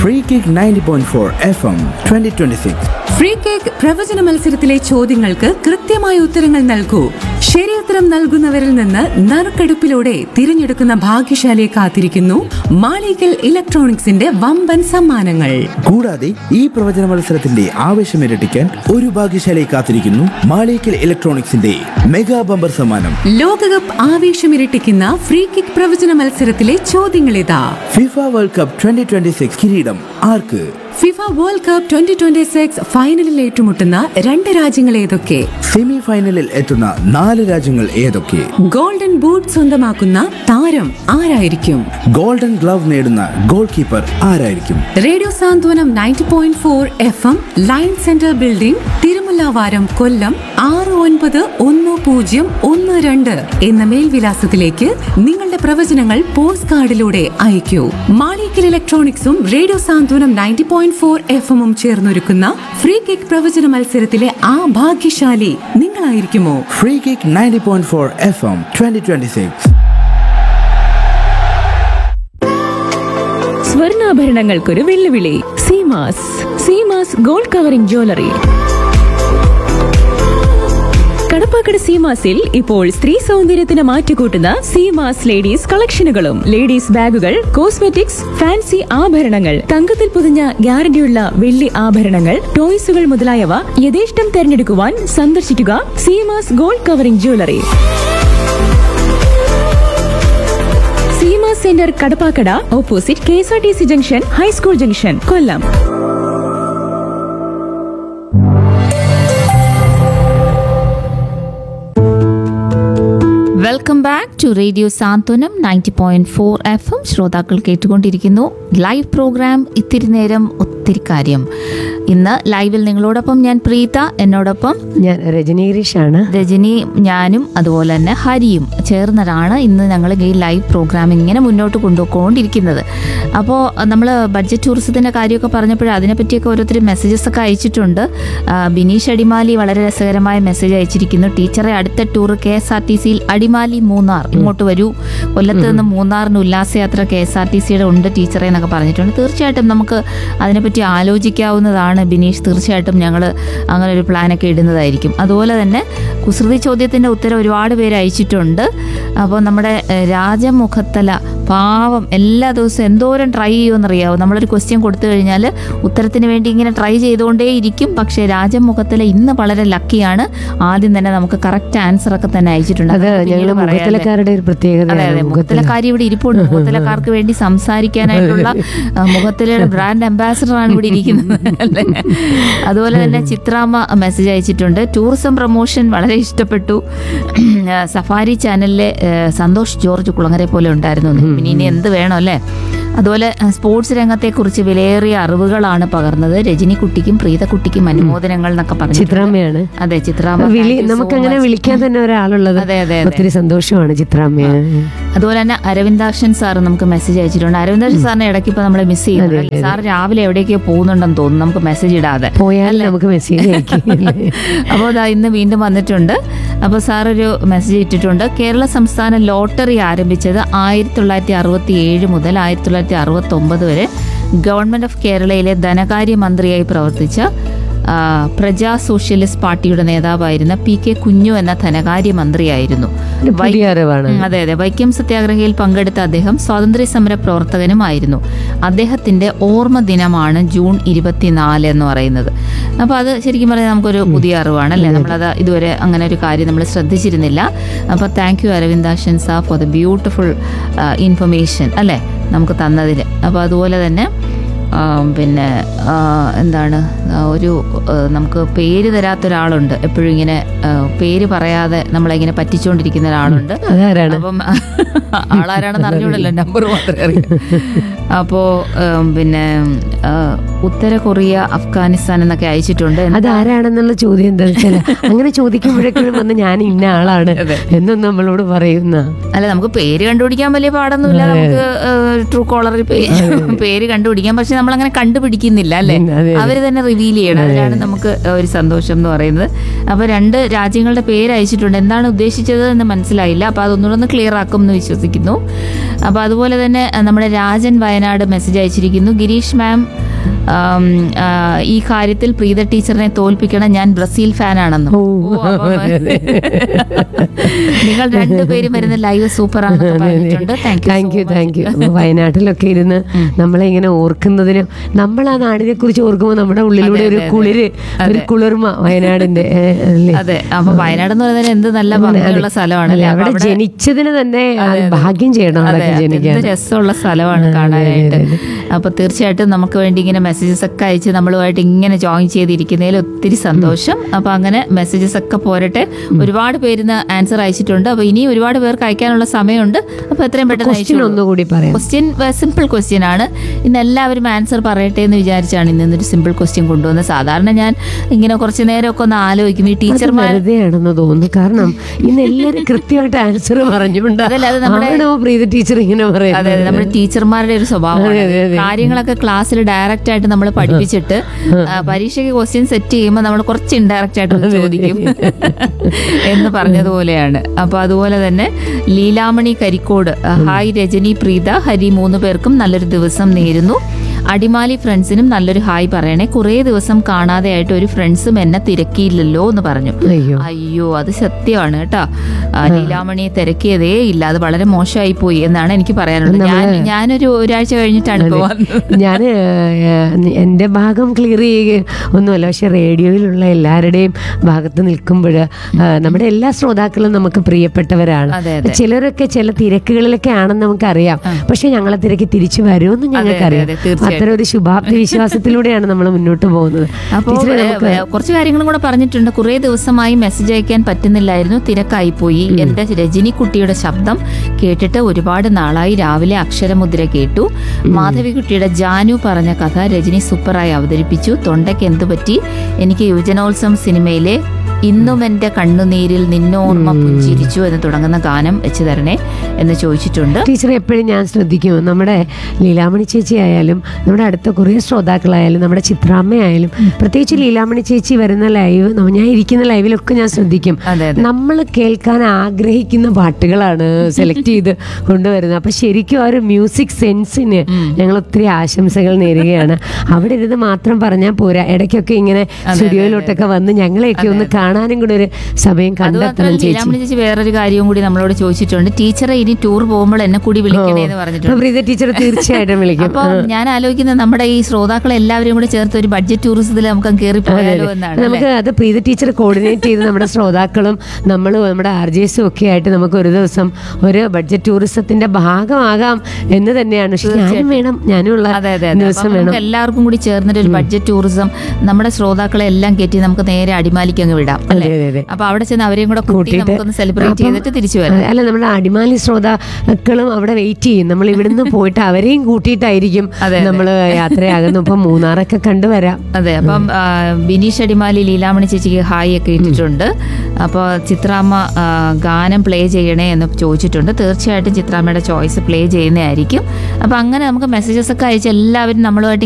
Free kick ninety point four F M twenty twenty six free kick പ്രവചന മത്സരത്തിലെ ചോദ്യങ്ങൾക്ക് കൃത്യമായ ഉത്തരങ്ങൾ നൽകൂ ശരിയുത്തരം നൽകുന്നവരിൽ നിന്ന് നറുക്കെടുപ്പിലൂടെ തിരഞ്ഞെടുക്കുന്ന ഭാഗ്യശാലിയെ കാത്തിരിക്കുന്നു മാളികൽ ഇലക്ട്രോണിക്സിന്റെ വമ്പൻ സമ്മാനങ്ങൾ കൂടാതെ ഈ പ്രവചന മത്സരത്തിന്റെ ആവേശം ഇരട്ടിക്കാൻ ഒരു ഭാഗ്യശാലയെ കാത്തിരിക്കുന്നു മാളിക്കൽ ഇലക്ട്രോണിക്സിന്റെ മെഗാ ബമ്പർ സമ്മാനം ലോകകപ്പ് ആവേശമിരട്ടിക്കുന്ന ഫ്രീ കിക്ക് പ്രവചന മത്സരത്തിലെ ചോദ്യങ്ങളിതാ FIFA world cup twenty twenty six കിരീടം ആർക്ക് FIFA world cup twenty twenty six ഫൈനലിൽ ഏറ്റുമുട്ടുന്ന രണ്ട് രാജ്യങ്ങൾ ഏതൊക്കെ സെമി ഫൈനലിൽ എത്തുന്ന നാല് രാജ്യങ്ങൾ ഏതൊക്കെ ഗോൾഡൻ ബൂട്ട് സ്വന്തമാക്കുന്ന താരം ആരായിരിക്കും ഗോൾഡൻ ഗ്ലവ് നേടുന്ന ഗോൾ കീപ്പർ ആരായിരിക്കും radio Santhwanam ninety point four F M line centre building Thirumullavaram Kollam ആറ് ഒൻപത് ഒന്ന് പൂജ്യം ഒന്ന് രണ്ട് എന്ന മേൽവിലാസത്തിലേക്ക് നിങ്ങളുടെ പ്രവചനങ്ങൾ പോസ്റ്റ് കാർഡിലൂടെ അയക്കൂ മാളിക്കൽ ഇലക്ട്രോണിക്സും radio Santhwanam ninety point four F എമ്മും ചേർന്നൊരുക്കുന്ന ഫ്രീ കിക്ക് പ്രവചന മത്സരത്തിലെ ആ ഭാഗ്യശാലി നിങ്ങളായിരിക്കുമോ free kick ninety point four F M twenty twenty six സ്വർണ്ണാഭരണങ്ങൾക്കൊരു വെല്ലുവിളി Seemas Seemas gold covering jewellery Kadappakada സീമാസിൽ ഇപ്പോൾ സ്ത്രീ സൗന്ദര്യത്തിന് മാറ്റുകൂട്ടുന്ന സീമാസ് ലേഡീസ് കളക്ഷനുകളും ലേഡീസ് ബാഗുകൾ കോസ്മെറ്റിക്സ് ഫാൻസി ആഭരണങ്ങൾ തങ്കത്തിൽ പൊതിഞ്ഞ ഗ്യാരണ്ടിയുള്ള വെള്ളി ആഭരണങ്ങൾ ടോയ്സുകൾ മുതലായവ യഥേഷ്ടം തെരഞ്ഞെടുക്കുവാൻ സന്ദർശിക്കുക Seemas gold covering jewellery Seema centre Kadappakada opposite K S R T C junction high school junction Kollam welcome back to radio Santhwanam ninety point four F M ശ്രോതാക്കൾ കേട്ടുകൊണ്ടിരിക്കുന്നു ലൈവ് പ്രോഗ്രാം ഇത്തിരി നേരം ഒത്തിരി കാര്യം ഇന്ന് ലൈവിൽ നിങ്ങളോടൊപ്പം ഞാൻ പ്രീത എന്നോടൊപ്പം ഞാൻ രജനി ഗിരീഷാണ് രജനി ഞാനും അതുപോലെ തന്നെ ഹരിയും ചേർന്നതാണ് ഇന്ന് ഞങ്ങൾ ഈ ലൈവ് പ്രോഗ്രാം ഇങ്ങനെ മുന്നോട്ട് കൊണ്ടുപോയിക്കൊണ്ടിരിക്കുന്നത് അപ്പോൾ നമ്മൾ ബഡ്ജറ്റ് ടൂറിസത്തിൻ്റെ കാര്യമൊക്കെ പറഞ്ഞപ്പോൾ അതിനെപ്പറ്റിയൊക്കെ ഓരോരുത്തർ മെസ്സേജസ് ഒക്കെ അയച്ചിട്ടുണ്ട് ആ, ബിനീഷ് അടിമാലി വളരെ രസകരമായ മെസ്സേജ് അയച്ചിരിക്കുന്നു ടീച്ചറെ അടുത്ത tour K S R T സിയിൽ അടിമാലി മൂന്നാർ ഇങ്ങോട്ട് വരൂ കൊല്ലത്ത് നിന്ന് മൂന്നാറിന് ഉല്ലാസയാത്ര കെ എസ് ആർ ടി സിയുടെ ഉണ്ട് ടീച്ചറെ എന്നൊക്കെ പറഞ്ഞിട്ടുണ്ട് തീർച്ചയായിട്ടും നമുക്ക് അതിനെപ്പറ്റി ആലോചിക്കാവുന്നതാണ് ബിനീഷ് തീർച്ചയായിട്ടും ഞങ്ങൾ അങ്ങനെ ഒരു പ്ലാനൊക്കെ ഇടുന്നതായിരിക്കും അതുപോലെ തന്നെ കുസൃതി ചോദ്യത്തിൻ്റെ ഉത്തരം ഒരുപാട് പേര് അയച്ചിട്ടുണ്ട് അപ്പോൾ നമ്മുടെ ഏഹ്, രാജമുഖത്തല പാവം എല്ലാ ദിവസവും എന്തോരം ട്രൈ ചെയ്യുമെന്നറിയാവോ നമ്മളൊരു ക്വസ്റ്റ്യൻ കൊടുത്തു കഴിഞ്ഞാൽ ഉത്തരത്തിന് വേണ്ടി ഇങ്ങനെ ട്രൈ ചെയ്തുകൊണ്ടേ ഇരിക്കും പക്ഷേ രാജമുഖത്തല ഇന്ന് വളരെ ലക്കിയാണ് ആദ്യം തന്നെ നമുക്ക് കറക്റ്റ് ആൻസർ ഒക്കെ തന്നെ അയച്ചിട്ടുണ്ട് അത് അതൊക്കെ ഞങ്ങൾ പിന്നീട് പറയാം, അല്ലേ? മുഖത്തിലക്കാരുടെ ഒരു പ്രത്യേകത അതെ അതെ മുഖത്തിലക്കാരി ഇവിടെ ഇരിപ്പുണ്ട് മുഖത്തിലക്കാർക്ക് വേണ്ടി സംസാരിക്കാനായിട്ടുള്ള ആ, മുഖത്തിലയുടെ ബ്രാൻഡ് അംബാസഡർ ആണ് ഇവിടെ ഇരിക്കുന്നത് അല്ലേ അതുപോലെ തന്നെ ചിത്രാമ്മ മെസ്സേജ് അയച്ചിട്ടുണ്ട് ടൂറിസം പ്രൊമോഷൻ വളരെ ഇഷ്ടപ്പെട്ടു ആ, സഫാരി ചാനലിലെ ആ, സന്തോഷ് ജോർജ് കുളങ്ങരെ പോലെ ഉണ്ടായിരുന്നു എന്ന്. പിന്നെ ഇനി എന്ത് വേണം അല്ലേ അതുപോലെ ആ, സ്പോർട്സ് രംഗത്തെക്കുറിച്ച് വിലയേറിയ അറിവുകളാണ് പകർന്നത് രജനിക്കുട്ടിക്കും പ്രീതക്കുട്ടിക്കും അനുമോദനങ്ങൾ എന്നൊക്കെ പറഞ്ഞു ചിത്രാമ്മയാണ് അതെ ചിത്രാമ്മ വിളി thank you so നമുക്കങ്ങനെ much. വിളിക്കാൻ തന്നെ ഒരാളുള്ളത് അതെ, അതെ, അതെ. ഒത്തിരി സന്തോഷമാണ് ചിത്രാമ്മയെ അതുപോലെ തന്നെ അരവിന്ദാക്ഷൻ സാർ നമുക്ക് മെസ്സേജ് അയച്ചിട്ടുണ്ട് അരവിന്ദാക്ഷൻ സാറിനെ ഇടയ്ക്ക് ഇപ്പൊ നമ്മളെ മിസ് ചെയ്യുന്നുണ്ട് സാർ രാവിലെ എവിടേക്കോ പോകുന്നുണ്ടെന്ന് തോന്നുന്നു നമുക്ക് മെസ്സേജ് ഇടാതെ പോയാൽ നമുക്ക് മെസ്സേജ് അയക്കില്ലേ അപ്പോൾ അതാ ഇന്ന് വീണ്ടും വന്നിട്ടുണ്ട് അപ്പോൾ സാർ ഒരു മെസ്സേജ് ഇട്ടിട്ടുണ്ട് കേരള സംസ്ഥാന ലോട്ടറി ആരംഭിച്ചത് ആയിരത്തി തൊള്ളായിരത്തി അറുപത്തി ഏഴ് മുതൽ ആയിരത്തി തൊള്ളായിരത്തി അറുപത്തി ഒമ്പത് വരെ ഗവൺമെന്റ് ഓഫ് കേരളയിലെ ധനകാര്യ മന്ത്രിയായി പ്രവർത്തിച്ച ആ, പ്രജാ സോഷ്യലിസ്റ്റ് പാർട്ടിയുടെ നേതാവായിരുന്ന പി കെ കുഞ്ഞു എന്ന ധനകാര്യ മന്ത്രിയായിരുന്നു ഒരു പുതിയ അറിവാണ് ഉം, അതെ അതെ വൈക്കം സത്യാഗ്രഹയിൽ പങ്കെടുത്ത അദ്ദേഹം സ്വാതന്ത്ര്യ സമര പ്രവർത്തകനുമായിരുന്നു അദ്ദേഹത്തിന്റെ ഓർമ്മ ദിനമാണ് ജൂൺ ഇരുപത്തിനാല് എന്ന് പറയുന്നത് അപ്പോൾ അത് ശരിക്കും പറഞ്ഞാൽ നമുക്കൊരു പുതിയ അറിവാണ് അല്ലേ നമ്മളത് ഇതുവരെ അങ്ങനെ ഒരു കാര്യം നമ്മൾ ശ്രദ്ധിച്ചിരുന്നില്ല അപ്പോൾ thank you Aravindakshan sir for the beautiful information അല്ലേ നമുക്ക് തന്നതിൽ അപ്പോൾ അതുപോലെ തന്നെ ആ, പിന്നെ ആ, എന്താണ് ആ, ഒരു ആ, നമുക്ക് പേര് തരാത്ത ഒരാളുണ്ട് എപ്പോഴും ഇങ്ങനെ ആ, പേര് പറയാതെ നമ്മളിങ്ങനെ പറ്റിച്ചുകൊണ്ടിരിക്കുന്ന ഒരാളുണ്ട് അതാരാണ് അപ്പം ആളാരാണെന്ന് അറിഞ്ഞൂടല്ലോ നമ്പർ മാത്രമേ അറിയൂ അപ്പോൾ പിന്നെ ആ, ഉത്തര കൊറിയ അഫ്ഗാനിസ്ഥാൻ എന്നൊക്കെ അയച്ചിട്ടുണ്ട് അതാരാണെന്നുള്ള ചോദ്യം എന്താ വെച്ചാൽ അങ്ങനെ ചോദിക്കുമ്പോഴേക്കും വന്ന് ഞാൻ ഇന്ന ആളാണ് എന്നും നമ്മളോട് പറയുന്ന അല്ല നമുക്ക് പേര് കണ്ടുപിടിക്കാൻ വലിയ പാടൊന്നുമില്ല നമുക്ക് ട്രൂ കോളറിൽ പേര് കണ്ടുപിടിക്കാം പക്ഷെ നമ്മൾ നമ്മളങ്ങനെ കണ്ടുപിടിക്കുന്നില്ല അല്ലേ ഉം, അതെ, അതെ. അവര് തന്നെ റിവീൽ ചെയ്യണം അതിലാണ് നമുക്ക് ഒരു സന്തോഷം എന്ന് പറയുന്നത് അപ്പൊ രണ്ട് രാജ്യങ്ങളുടെ പേര് അയച്ചിട്ടുണ്ട് എന്താണ് ഉദ്ദേശിച്ചത് എന്ന് മനസ്സിലായില്ല അപ്പൊ അതൊന്നുകൂടെ ഒന്ന് ക്ലിയർ ആക്കും എന്ന് വിശ്വസിക്കുന്നു അപ്പൊ അതുപോലെ തന്നെ അഹ് നമ്മുടെ രാജൻ വയനാട് മെസ്സേജ് അയച്ചിരിക്കുന്നു ഗിരീഷ് മാം ആം, ആ, ഈ കാര്യത്തിൽ പ്രീത ടീച്ചറിനെ തോൽപ്പിക്കണം ഞാൻ ബ്രസീൽ ഫാനാണെന്നും ഓ, ഓ, അപ്പൊ അതെ, അതെ. നിങ്ങൾ രണ്ടുപേരും വരുന്ന ലൈവ് സൂപ്പർ ആണെന്ന് പറഞ്ഞിട്ടുണ്ട് thank thank you you thank you വയനാട്ടിലൊക്കെ ഇരുന്ന് നമ്മളെ ഇങ്ങനെ ഓർക്കുന്നതിനും നമ്മൾ ആ നാടിനെ കുറിച്ച് ഓർക്കുമ്പോൾ നമ്മുടെ ഉള്ളിലൂടെ അതെ, ഒരു അതെ, കുളിര് ഒരു കുളിർമ വയനാടിന്റെ ഏ, അല്ലേ? അതെ അപ്പൊ വയനാട് എന്ന് പറയുന്നത് എന്ത് നല്ല ഭംഗിയുള്ള സ്ഥലമാണ് അല്ലേ, അല്ലേ? അപ്പൊ അവിടെ ജനിച്ചതിന് തന്നെ അത് ഭാഗ്യം ചെയ്യണം അതെ, അവിടെ അതെ, ജനിക്കാൻ എന്ത് രസമുള്ള സ്ഥലമാണ് കാണാനായിട്ട് അപ്പൊ തീർച്ചയായിട്ടും നമുക്ക് വേണ്ടി ഇങ്ങനെ മെസ്സേജസ് ഒക്കെ അയച്ച് നമ്മളുമായിട്ട് ഇങ്ങനെ ജോയിൻ ചെയ്തിരിക്കുന്നതിൽ ഒത്തിരി സന്തോഷം അപ്പൊ അങ്ങനെ മെസ്സേജസ് ഒക്കെ പോരട്ടെ ഒരുപാട് പേരിന്ന് ആൻസർ അയച്ചിട്ടുണ്ട് അപ്പൊ ഇനി ഒരുപാട് പേർക്ക് അയക്കാനുള്ള സമയമുണ്ട് അപ്പൊ എത്രയും പെട്ടെന്ന് ക്വസ്റ്റ്യൻ ഒന്നുകൂടി പറയാം ക്വസ്റ്റ്യൻ സിമ്പിൾ ക്വസ്റ്റ്യൻ ആണ് ഇന്ന് എല്ലാവരും ആൻസർ പറയട്ടെ എന്ന് വിചാരിച്ചാണ് ഇന്ന് ഒരു സിമ്പിൾ ക്വസ്റ്റ്യൻ കൊണ്ടുവന്നത് സാധാരണ ഞാൻ ഇങ്ങനെ കുറച്ച് നേരമൊക്കെ ഒന്ന് ആലോചിക്കും ഈ അത് ടീച്ചർമാർ വെറുതെയാണെന്ന് തോന്നുന്നു കാരണം ഇന്ന് എല്ലാവരും കൃത്യമായിട്ട് ആൻസർ പറഞ്ഞുകൊണ്ട് അതല്ല, അത് നമ്മുടെ- ആണോ പ്രീത ടീച്ചർ ഇങ്ങനെ അതെ അതെ പറയുന്നത് നമ്മുടെ ടീച്ചർമാരുടെ ഒരു സ്വഭാവമാണ് അതെ, അതെ, അതെ. കാര്യങ്ങളൊക്കെ ക്ലാസ്സിൽ ഡയറക്റ്റ് ആയിട്ട് നമ്മൾ പഠിപ്പിച്ചിട്ട് ആ, പരീക്ഷയ്ക്ക് ക്വസ്റ്റ്യൻ സെറ്റ് ചെയ്യുമ്പോൾ നമ്മൾ കുറച്ച് ഇൻഡയറക്റ്റ് ആയിട്ട് ഒന്ന് ചോദിക്കും എന്ന് പറഞ്ഞതുപോലെയാണ് അപ്പൊ അതുപോലെ തന്നെ ലീലാമണി കരിക്കോട് ആ, ഹായ് രജനി പ്രീത ഹരി മൂന്ന് പേർക്കും നല്ലൊരു ദിവസം നേരുന്നു അടിമാലി ഫ്രണ്ട്സിനും നല്ലൊരു ഹായ് പറയണേ കുറേ ദിവസം കാണാതെ ആയിട്ട് ഒരു ഫ്രണ്ട്സും എന്നെ തിരക്കിയില്ലല്ലോ എന്ന് പറഞ്ഞു അയ്യോ അയ്യോ അത് സത്യമാണ് കേട്ടോ ആ, ലീലാമണിയെ തിരക്കിയതേ ഇല്ല അത് വളരെ മോശമായി പോയി എന്നാണ് എനിക്ക് പറയാനുള്ളത് ഞാൻ ഞാനൊരു ഒരാഴ്ച കഴിഞ്ഞിട്ടാണ് ഇപ്പൊ വന്നത് ഞാൻ എൻ്റെ ഭാഗം ക്ലിയർ ചെയ്യുക ഒന്നുമല്ല പക്ഷെ റേഡിയോയിലുള്ള എല്ലാവരുടെയും ഭാഗത്ത് നിൽക്കുമ്പോൾ നമ്മുടെ എല്ലാ ശ്രോതാക്കളും നമുക്ക് പ്രിയപ്പെട്ടവരാണ് അതെ, അതെ. ചിലരൊക്കെ ചില തിരക്കുകളിലൊക്കെ ആണെന്ന് നമുക്കറിയാം പക്ഷെ ഞങ്ങളെ തിരക്ക് തിരിച്ചു വരുമെന്ന് ഞങ്ങൾക്കറിയാം അതെ, തീർച്ചയായിട്ടും. അത്തരം ഒരു ശുഭാപ്തി വിശ്വാസത്തിലൂടെയാണ് നമ്മൾ മുന്നോട്ട് പോകുന്നത് അപ്പോൾ ടീച്ചറെ നമുക്ക് കുറച്ച് കാര്യങ്ങളും കൂടെ പറഞ്ഞിട്ടുണ്ട് കുറേ ദിവസമായി മെസ്സേജ് അയക്കാൻ പറ്റുന്നില്ലായിരുന്നു തിരക്കായി പോയി എന്റെ രജനി കുട്ടിയുടെ ശബ്ദം കേട്ടിട്ട് ഒരുപാട് നാളായി രാവിലെ അക്ഷരമുദ്ര കേട്ടു മാധവിക്കുട്ടിയുടെ ജാനു പറഞ്ഞ കഥ രജനി സൂപ്പറായി അവതരിപ്പിച്ചു തൊണ്ടയ്ക്ക് എന്തു പറ്റി എനിക്ക് യുവജനോത്സവം സിനിമയിലെ ഇന്നും എന്റെ കണ്ണുനീരിൽ നിന്നോർമ്മ പുഞ്ചിരിച്ചു എന്ന് തുടങ്ങുന്ന ഗാനം വെച്ച് തരണേ എന്ന് ചോദിച്ചിട്ടുണ്ട് ടീച്ചർ എപ്പോഴും ഞാൻ ശ്രദ്ധിക്കും നമ്മുടെ ലീലാമണി ചേച്ചി ആയാലും നമ്മുടെ അടുത്ത കുറേ ശ്രോതാക്കളായാലും നമ്മുടെ ചിത്രാമ്മയായാലും പ്രത്യേകിച്ച് ലീലാമണി ചേച്ചി വരുന്ന ലൈവ് നമ്മ- ഞാൻ ഇരിക്കുന്ന ലൈവിലൊക്കെ ഞാൻ ശ്രദ്ധിക്കും അതെ, അതെ. നമ്മൾ കേൾക്കാൻ ആഗ്രഹിക്കുന്ന പാട്ടുകളാണ് സെലക്ട് ചെയ്ത് കൊണ്ടുവരുന്നത് അപ്പൊ ശരിക്കും ആ ഒരു മ്യൂസിക് സെൻസിന് ഞങ്ങൾ ഒത്തിരി ആശംസകൾ നേരുകയാണ് അവിടെ ഇരുന്ന് മാത്രം പറഞ്ഞാൽ പോരാ ഇടയ്ക്കൊക്കെ ഇങ്ങനെ സ്റ്റുഡിയോയിലോട്ടൊക്കെ വന്ന് ഞങ്ങളെയൊക്കെ ഒന്ന് കാണാനും കൂടെ ഒരു സമയം കണ്ടെത്തണം അതുമാത്രമല്ല ചേച്ചി ലീലാമണി ചേച്ചി വേറൊരു കാര്യവും കൂടി നമ്മളോട് ചോദിച്ചിട്ടുണ്ട് ടീച്ചറെ ഇനി ടൂർ പോകുമ്പോൾ എന്നെ കൂടി വിളിക്കണേ എന്ന് പറഞ്ഞിട്ടുണ്ട് അപ്പൊ പ്രീത ടീച്ചർ തീർച്ചയായിട്ടും വിളിക്കും അപ്പൊ ഞാൻ ആലോചിക്കുന്നത് നമ്മുടെ ഈ ശ്രോതാക്കളെ എല്ലാവരും കൂടി ചേർത്ത് ഒരു ബഡ്ജറ്റ് ടൂറിസത്തിൽ നമുക്ക് കയറി പോയാലോ എന്നാണ് നമുക്ക് അത് പ്രീത ടീച്ചർ കോർഡിനേറ്റ് ചെയ്ത് നമ്മുടെ ശ്രോതാക്കളും നമ്മളും നമ്മുടെ ആർ ജെ എസും ഒക്കെ ആയിട്ട് നമുക്ക് ഒരു ദിവസം ഒരു ബഡ്ജറ്റ് ടൂറിസത്തിന്റെ ഭാഗമാകാം എന്ന് തന്നെയാണ് പക്ഷെ ഞാനും വേണം ഞാനും ഉള്ള അതെ അതെ അതെ ദിവസം അപ്പം വേണം നമുക്ക് എല്ലാവർക്കും കൂടി ചേർന്നിട്ട് ഒരു ബഡ്ജറ്റ് ടൂറിസം നമ്മുടെ ശ്രോതാക്കളെ എല്ലാം കയറ്റി നമുക്ക് നേരെ അടിമാലിക്ക് അങ്ങ് വിടാം അല്ലേ അതെ, അതെ. അപ്പൊ അവിടെ ചെന്ന് അവരെയും കൂടെ കൂട്ടി കൂട്ടിയിട്ട് നമുക്കൊന്ന് സെലിബ്രേറ്റ് അപ്പം, ചെയ്തിട്ട് തിരിച്ചു വരാം അല്ല നമ്മുടെ അടിമാലി ശ്രോതാക്കളും അവിടെ വെയിറ്റ് ചെയ്യും നമ്മൾ ഇവിടുന്ന് പോയിട്ട് അവരെയും കൂട്ടിയിട്ടായിരിക്കും അതെ, അതെ. നമ്മൾ യാത്രയാകുന്നു ഇപ്പൊ മൂന്നാറൊക്കെ കണ്ടുവരാം അതെ അപ്പം ആ, ബിനീഷ് അടിമാലി ലീലാമണി ചേച്ചിക്ക് ഹായ് ഒക്കെ ഇട്ടിട്ടുണ്ട് അപ്പോൾ ചിത്രാമ്മ ആ, ഗാനം പ്ലേ ചെയ്യണേ എന്ന് ചോദിച്ചിട്ടുണ്ട് തീർച്ചയായിട്ടും ചിത്രാമ്മയുടെ ചോയ്സ് പ്ലേ ചെയ്യുന്നതായിരിക്കും അപ്പം അങ്ങനെ നമുക്ക് മെസ്സേജസ് ഒക്കെ അയച്ച് എല്ലാവരും നമ്മളുമായിട്ട്